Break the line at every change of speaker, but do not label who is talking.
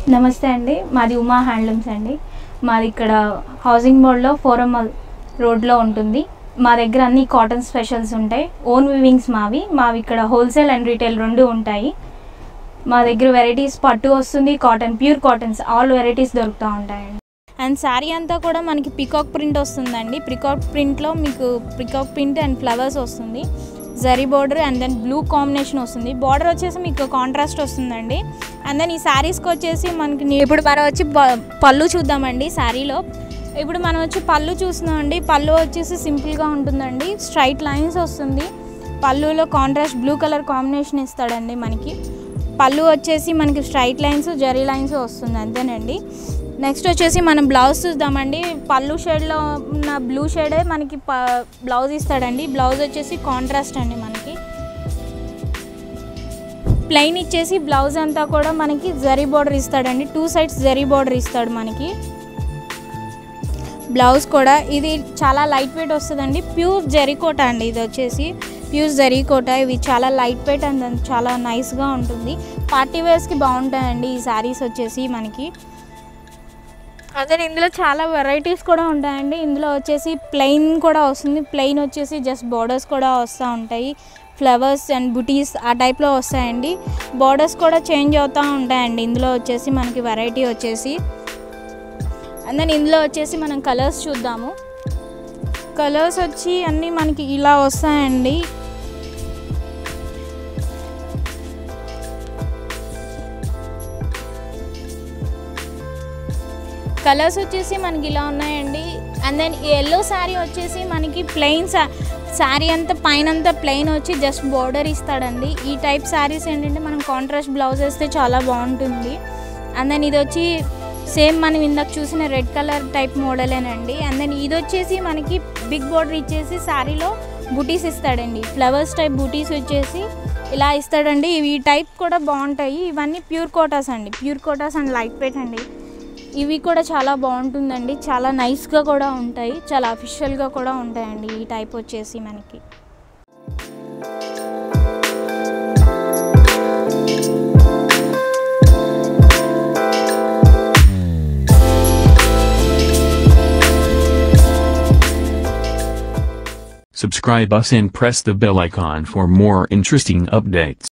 నమస్తే అండి మాది ఉమా హ్యాండ్లూమ్స్ అండి మాది ఇక్కడ హౌసింగ్ బోర్డ్లో ఫోరం రోడ్లో ఉంటుంది మా దగ్గర అన్ని కాటన్ స్పెషల్స్ ఉంటాయి ఓన్ వివింగ్స్ మావి మావి ఇక్కడ హోల్సేల్ అండ్ రీటైల్ రెండు ఉంటాయి మా దగ్గర వెరైటీస్ పట్టు వస్తుంది cotton pure cottons all varieties దొరుకుతూ ఉంటాయండి అండ్ శారీ అంతా కూడా మనకి పికాక్ ప్రింట్ వస్తుందండి పికాక్ ప్రింట్లో మీకు పికాక్ ప్రింట్ అండ్ ఫ్లవర్స్ వస్తుంది zari border and then blue combination వస్తుంది బార్డర్ వచ్చేసి మీకు కాంట్రాస్ట్ వస్తుందండి అండ్ దెన్ ఈ శారీస్కి వచ్చేసి మనకి నీ- ఇప్పుడు మనం వచ్చి ప- పళ్ళు చూద్దామండి శారీలో ఇప్పుడు మనం వచ్చి పళ్ళు చూస్తున్నామండి పళ్ళు వచ్చేసి సింపుల్గా ఉంటుందండి స్ట్రైట్ లైన్స్ వస్తుంది పళ్ళులో కాంట్రాస్ట్ బ్లూ కలర్ కాంబినేషన్ ఇస్తాడండి మనకి పళ్ళు వచ్చేసి మనకి స్ట్రైట్ లైన్స్ జరీ లైన్స్ వస్తుంది అంతేనండి నెక్స్ట్ వచ్చేసి మనం బ్లౌజ్ చూద్దామండి పళ్ళు షేడ్లో ఉన్న బ్లూ షేడే మనకి ప బ్లౌజ్ ఇస్తాడండి బ్లౌజ్ వచ్చేసి కాంట్రాస్ట్ అండి మనకి ప్లెయిన్ ఇచ్చేసి బ్లౌజ్ అంతా కూడా మనకి జరీ బార్డర్ ఇస్తాడండి టూ సైడ్స్ జరీ బార్డర్ ఇస్తాడు మనకి బ్లౌజ్ కూడా ఇది చాలా లైట్ వెయిట్ వస్తుందండి ప్యూర్ జరీకోట అండి ఇది వచ్చేసి ప్యూర్ జరీకోట ఇవి చాలా లైట్ వెయిట్ అండ్ చాలా నైస్గా ఉంటుంది పార్టీ వేర్స్కి బాగుంటాయండి ఈ శారీస్ వచ్చేసి మనకి అదే ఇందులో చాలా వెరైటీస్ కూడా ఉంటాయండి ఇందులో వచ్చేసి ప్లెయిన్ కూడా వస్తుంది ప్లెయిన్ వచ్చేసి జస్ట్ బార్డర్స్ కూడా వస్తూ ఉంటాయి ఫ్లవర్స్ అండ్ బుటీస్ ఆ టైప్లో వస్తాయండి బార్డర్స్ కూడా చేంజ్ అవుతూ ఉంటాయండి ఇందులో వచ్చేసి మనకి వెరైటీ వచ్చేసి అండ్ దెన్ ఇందులో వచ్చేసి మనం కలర్స్ చూద్దాము కలర్స్ వచ్చి అన్నీ మనకి ఇలా వస్తాయండి కలర్స్ వచ్చేసి మనకి ఇలా ఉన్నాయండి అండ్ దెన్ ఈ ఎల్లో శారీ వచ్చేసి మనకి ప్లెయిన్ శారీ అంతా పైన అంతా ప్లెయిన్ వచ్చి జస్ట్ బోర్డర్ ఇస్తాడండి ఈ టైప్ శారీస్ ఏంటంటే మనం కాంట్రాస్ట్ బ్లౌజ్ వేస్తే చాలా బాగుంటుంది అండ్ దెన్ ఇది వచ్చి సేమ్ మనం ఇందాక చూసిన రెడ్ కలర్ టైప్ మోడలేనండి అండ్ దెన్ ఇది వచ్చేసి మనకి బిగ్ బోర్డర్ ఇచ్చేసి శారీలో బుటీస్ ఇస్తాడండి ఫ్లవర్స్ టైప్ బుటీస్ వచ్చేసి ఇలా ఇస్తాడండి ఇవి ఈ టైప్ కూడా బాగుంటాయి ఇవన్నీ ప్యూర్ కోటాస్ అండి ప్యూర్ కోటాస్ అండ్ లైట్ వెయిట్ అండి ఇవి కూడా చాలా బాగుంటుందండి చాలా నైస్గా కూడా ఉంటాయి చాలా అఫిషియల్గా కూడా ఉంటాయండి ఈ టైప్ వచ్చేసి మనకి
Subscribe us and press the bell icon for more interesting updates.